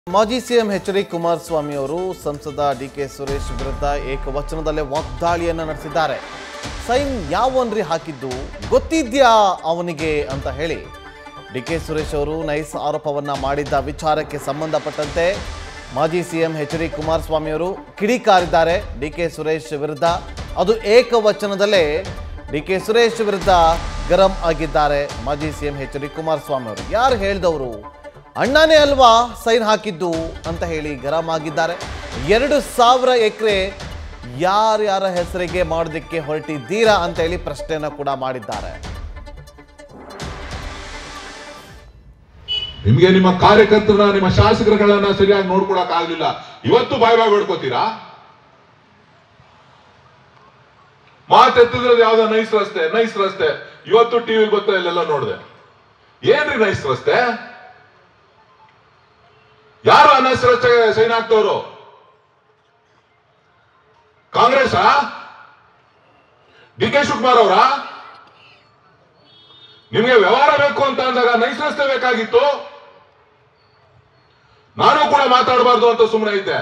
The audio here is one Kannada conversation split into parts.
ಮಾಜಿ ಸಿಎಂ ಎಚ್ ಡಿ ಕುಮಾರಸ್ವಾಮಿ ಅವರು ಸಂಸದ ಡಿ ಕೆ ಸುರೇಶ್ ವಿರುದ್ಧ ಏಕವಚನದಲ್ಲೇ ವಾಗ್ದಾಳಿಯನ್ನು ನಡೆಸಿದ್ದಾರೆ ಸೈನ್ ಯಾವನ್ರಿ ಹಾಕಿದ್ದು ಗೊತ್ತಿದ್ಯಾ ಅವನಿಗೆ ಅಂತ ಹೇಳಿ ಡಿ ಕೆ ಸುರೇಶ್ ಅವರು ನೈಸ್ ಆರೋಪವನ್ನ ಮಾಡಿದ್ದ ವಿಚಾರಕ್ಕೆ ಸಂಬಂಧಪಟ್ಟಂತೆ ಮಾಜಿ ಸಿಎಂ ಎಚ್ ಡಿ ಕುಮಾರಸ್ವಾಮಿ ಅವರು ಕಿಡಿಕಾರಿದ್ದಾರೆ ಡಿ ಕೆ ಸುರೇಶ್ ವಿರುದ್ಧ ಅದು ಏಕವಚನದಲ್ಲೇ ಡಿ ಕೆ ಸುರೇಶ್ ವಿರುದ್ಧ ಗರಂ ಆಗಿದ್ದಾರೆ ಮಾಜಿ ಸಿಎಂ ಎಚ್ ಡಿ ಕುಮಾರಸ್ವಾಮಿ ಅವರು ಯಾರು ಹೇಳಿದವರು ಅಣ್ಣನೇ ಅಲ್ವಾ ಸೈನ್ ಹಾಕಿದ್ದು ಅಂತ ಹೇಳಿ ಗರಂ ಆಗಿದ್ದಾರೆ ಎರಡು ಸಾವಿರ ಎಕರೆ ಯಾರ್ಯಾರ ಹೆಸರಿಗೆ ಮಾಡೋದಕ್ಕೆ ಹೊರಟಿದ್ದೀರಾ ಅಂತ ಹೇಳಿ ಪ್ರಶ್ನೆಯನ್ನ ಕೂಡ ಮಾಡಿದ್ದಾರೆ ನಿಮ್ಗೆ ನಿಮ್ಮ ಕಾರ್ಯಕರ್ತರನ್ನ ನಿಮ್ಮ ಶಾಸಕರುಗಳನ್ನ ಸರಿಯಾಗಿ ನೋಡ್ಕೊಳಕ್ ಆಗ್ಲಿಲ್ಲ ಇವತ್ತು ಬಾಯ್ ಬಾಯ್ ಬಿಡ್ಕೋತೀರಾ ಮಾತೆತ್ತಿದ್ರೆ ಯಾವ್ದೋ ನೈಸ್ ರಸ್ತೆ ನೈಸ್ ರಸ್ತೆ ಇವತ್ತು ಟಿವಿ ಗೊತ್ತಾ ಇಲ್ಲೆಲ್ಲ ನೋಡಿದೆ ಏನ್ರಿ ನೈಸ್ ರಸ್ತೆ ಯಾರು ಆ ನೈಸ್ ರಸ್ತೆಗೆ ಸೈನ್ ಹಾಕ್ತವ್ರು ಕಾಂಗ್ರೆಸ್ ಡಿ ಕೆ ಶಿವಕುಮಾರ್ ಅವರ ನಿಮಗೆ ವ್ಯವಹಾರ ಬೇಕು ಅಂತ ಅಂದಾಗ ನೈಸ್ ರಸ್ತೆ ಬೇಕಾಗಿತ್ತು ನಾನು ಕೂಡ ಮಾತಾಡಬಾರ್ದು ಅಂತ ಸುಮ್ಮನೆ ಇದ್ದೆ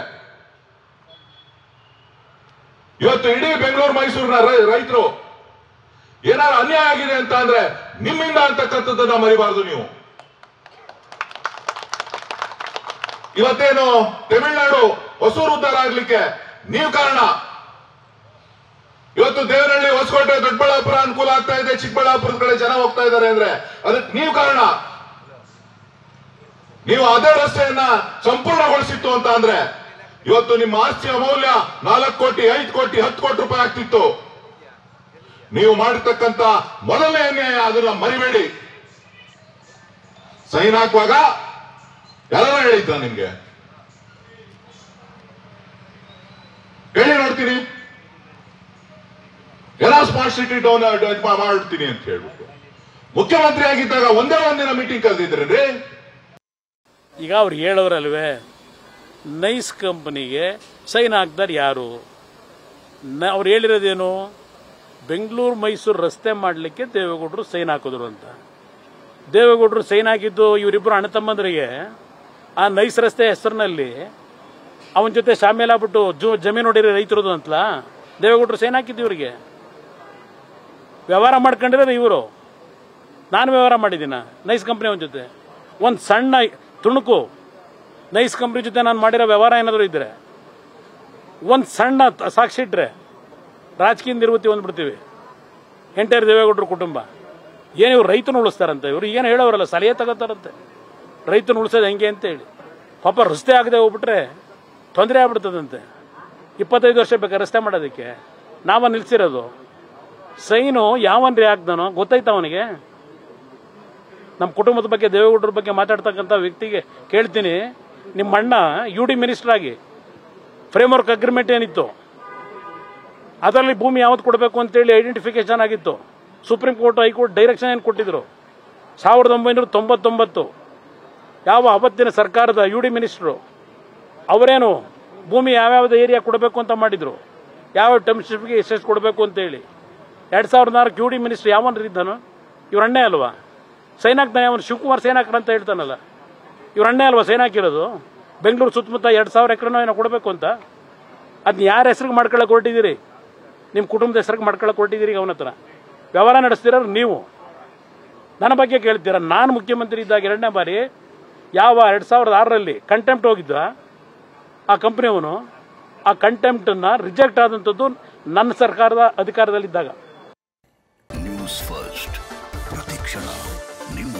ಇವತ್ತು ಇಡೀ ಬೆಂಗಳೂರು ಮೈಸೂರಿನ ರೈತರು ಏನಾದ್ರು ಅನ್ಯಾಯ ಆಗಿದೆ ಅಂತ ಅಂದ್ರೆ ನಿಮ್ಮಿಂದ ಅಂತಕ್ಕಂಥದ್ದನ್ನ ಮರಿಬಾರ್ದು ನೀವು ಇವತ್ತೇನು ತಮಿಳುನಾಡು ಹೊಸೂರು ಉದ್ಧಾರ ಆಗ್ಲಿಕ್ಕೆ ನೀವು ಕಾರಣ ಇವತ್ತು ದೇವನಹಳ್ಳಿ ಹೊಸಕೋಟೆ ದೊಡ್ಡಬಳ್ಳಾಪುರ ಅನುಕೂಲ ಆಗ್ತಾ ಇದೆ ಚಿಕ್ಕಬಳ್ಳಾಪುರದ ಕಡೆ ಜನ ಹೋಗ್ತಾ ಇದ್ದಾರೆ ಅಂದ್ರೆ ಅದಕ್ಕೆ ನೀವು ಕಾರಣ ನೀವು ಅದೇ ರಸ್ತೆಯನ್ನ ಸಂಪೂರ್ಣಗೊಳಿಸಿತ್ತು ಅಂತ ಅಂದ್ರೆ ಇವತ್ತು ನಿಮ್ಮ ಆಸ್ತಿಯ ಮೌಲ್ಯ ನಾಲ್ಕು ಕೋಟಿ ಐದು ಕೋಟಿ ಹತ್ತು ಕೋಟಿ ರೂಪಾಯಿ ಆಗ್ತಿತ್ತು ನೀವು ಮಾಡಿರ್ತಕ್ಕಂತ ಮೊದಲನೇ ಅನ್ಯಾಯ ಅದನ್ನ ಮರಿಬೇಡಿ ಸೈನ್ ಹಾಕುವಾಗ ಎಲ್ಲ ಹೇಳಿದ್ದ ನಿಮ್ಗೆ ಹೇಳಿ ನೋಡ್ತೀನಿ ಎಲ್ಲ ಸ್ಮಾರ್ಟ್ ಸಿಟಿ ಡೌನ್ ಮಾಡ್ತೀನಿ ಅಂತ ಹೇಳ್ಬಿಟ್ಟು ಮುಖ್ಯಮಂತ್ರಿ ಆಗಿದ್ದಾಗ ಒಂದೇ ಒಂದಿನ ಮೀಟಿಂಗ್ ಕರೆದಿದ್ರಿ ಈಗ ಅವ್ರು ಹೇಳೋರಲ್ವೇ ನೈಸ್ ಕಂಪನಿಗೆ ಸೈನ್ ಹಾಕ್ದಾರೆ ಯಾರು ನ ಅವ್ರು ಹೇಳಿರೋದೇನು ಬೆಂಗಳೂರು ಮೈಸೂರು ರಸ್ತೆ ಮಾಡಲಿಕ್ಕೆ ದೇವೇಗೌಡರು ಸೈನ್ ಹಾಕಿದ್ರು ಅಂತ ದೇವೇಗೌಡರು ಸೈನ್ ಹಾಕಿದ್ದು ಇವರಿಬ್ಬರು ಅಣ್ಣ ತಮ್ಮಂದರಿಗೆ ಆ ನೈಸ್ ರಸ್ತೆ ಹೆಸರಿನಲ್ಲಿ ಅವನ ಜೊತೆ ಶಾಮೇಲ್ ಆಗ್ಬಿಟ್ಟು ಜು ಜಮೀನು ಹೊಡಿರಿ ರೈತರದು ಅಂತಲ ದೇವೇಗೌಡರು ಸೈನ್ ಹಾಕಿದ್ದು ಇವರಿಗೆ ವ್ಯವಹಾರ ಮಾಡ್ಕೊಂಡಿರೋದು ಇವರು ನಾನು ವ್ಯವಹಾರ ಮಾಡಿದ್ದೀನ ನೈಸ್ ಕಂಪ್ನಿ ಅವನ ಜೊತೆ ಒಂದು ಸಣ್ಣ ತುಣುಕು ನೈಸ್ ಕಂಪ್ನಿ ಜೊತೆ ನಾನು ಮಾಡಿರೋ ವ್ಯವಹಾರ ಏನಾದರೂ ಇದ್ದರೆ ಒಂದು ಸಣ್ಣ ತ- ಸಾಕ್ಷಿ ಇಟ್ಟರೆ ರಾಜಕೀಯ ನಿರ್ವೃತ್ತಿ ಹೊಂದ್ಬಿಡ್ತೀವಿ ಎಂಟೈರ್ ದೇವೇಗೌಡರ ಕುಟುಂಬ ಏನು ಇವ್ರು ರೈತನ ಉಳಿಸ್ತಾರಂತೆ ಇವರು ಏನು ಹೇಳೋರಲ್ಲ ಸಲಹೆ ತಗೋತಾರಂತೆ ರೈತನ ಉಳಿಸೋದು ಹೆಂಗೆ ಅಂತ ಹೇಳಿ ಪಾಪ ರಸ್ತೆ ಆಗದೆ ಹೋಗ್ಬಿಟ್ರೆ ತೊಂದರೆ ಆಗ್ಬಿಡ್ತದಂತೆ ಇಪ್ಪತ್ತೈದು ವರ್ಷ ಬೇಕಾ ರಸ್ತೆ ಮಾಡೋದಕ್ಕೆ ನಾವ ನಿಲ್ಸಿರೋದು ಸೈನು ಯಾವನ್ರಿ ಹಾಕ್ದಾನೋ ಗೊತ್ತಾಯ್ತ ಅವನಿಗೆ ನಮ್ಮ ಕುಟುಂಬದ ಬಗ್ಗೆ ದೇವೇಗೌಡರ ಬಗ್ಗೆ ಮಾತಾಡ್ತಕ್ಕಂಥ ವ್ಯಕ್ತಿಗೆ ಕೇಳ್ತೀನಿ ನಿಮ್ಮ ಅಣ್ಣ ಯು ಡಿ ಮಿನಿಸ್ಟರ್ ಆಗಿ ಫ್ರೇಮ್ವರ್ಕ್ ಅಗ್ರಿಮೆಂಟ್ ಏನಿತ್ತು ಅದರಲ್ಲಿ ಭೂಮಿ ಯಾವತ್ತು ಕೊಡಬೇಕು ಅಂತೇಳಿ ಐಡೆಂಟಿಫಿಕೇಶನ್ ಆಗಿತ್ತು ಸುಪ್ರೀಂ ಕೋರ್ಟ್ ಹೈಕೋರ್ಟ್ ಡೈರೆಕ್ಷನ್ ಏನು ಕೊಟ್ಟಿದ್ರು ಸಾವಿರದ ಒಂಬೈನೂರ ತೊಂಬತ್ತೊಂಬತ್ತು ಯಾವ ಅವತ್ತಿನ ಸರ್ಕಾರದ ಯು ಡಿ ಮಿನಿಸ್ಟ್ರು ಅವರೇನು ಭೂಮಿ ಯಾವ್ಯಾವ್ದು ಏರಿಯಾ ಕೊಡಬೇಕು ಅಂತ ಮಾಡಿದ್ರು ಯಾವ ಟೈಮ್ಶಿಪ್ಗೆ ಎಷ್ಟೆಷ್ಟು ಕೊಡಬೇಕು ಅಂತೇಳಿ ಎರಡು ಸಾವಿರದ ನಾಲ್ಕು ಯು ಡಿ ಮಿನಿಸ್ಟರ್ ಯಾವನ್ರು ಇದ್ದಾನು ಇವ್ರ ಅಣ್ಣೆ ಅಲ್ವಾ ಸೈನ್ ಹಾಕ್ತಾನೆ ಅವನು ಶಿವಕುಮಾರ್ ಸೈನ್ ಹಾಕ್ರ ಅಂತ ಹೇಳ್ತಾನಲ್ಲ ಇವ್ರ ಅಣ್ಣೆ ಅಲ್ವಾ ಸೈನ್ ಹಾಕಿರೋದು ಬೆಂಗಳೂರು ಸುತ್ತಮುತ್ತ ಎರಡು ಸಾವಿರ ಎಕರೆನೋ ಏನೋ ಕೊಡಬೇಕು ಅಂತ ಅದನ್ನ ಯಾರ ಹೆಸ್ರಿಗೆ ಮಾಡ್ಕೊಳಕ್ಕೆ ಹೊರಟಿದ್ದೀರಿ ನಿಮ್ಮ ಕುಟುಂಬದ ಹೆಸ್ರಿಗೆ ಮಾಡ್ಕೊಳಕ್ಕೆ ಹೊರಟಿದ್ದೀರಿ ಅವನ ಹತ್ರ ವ್ಯವಹಾರ ನಡೆಸ್ತಿರೋರು ನೀವು ನನ್ನ ಬಗ್ಗೆ ಕೇಳ್ತೀರಾ ನಾನು ಮುಖ್ಯಮಂತ್ರಿ ಇದ್ದಾಗ ಎರಡನೇ ಬಾರಿ ಯಾವ ಎರಡು ಸಾವಿರದ ಆರರಲ್ಲಿ ಕಂಟೆಂಪ್ಟ್ ಹೋಗಿದ್ದ ಆ ಕಂಪ್ನಿಯವನು ಆ ಕಂಟೆಂಪ್ಟನ್ನು ರಿಜೆಕ್ಟ್ ಆದಂಥದ್ದು ನನ್ನ ಸರ್ಕಾರದ ಅಧಿಕಾರದಲ್ಲಿದ್ದಾಗ ನ್ಯೂಸ್ ಫಸ್ಟ್ ಪ್ರತಿಕ್ಷಣ ನಿಮ್ಮ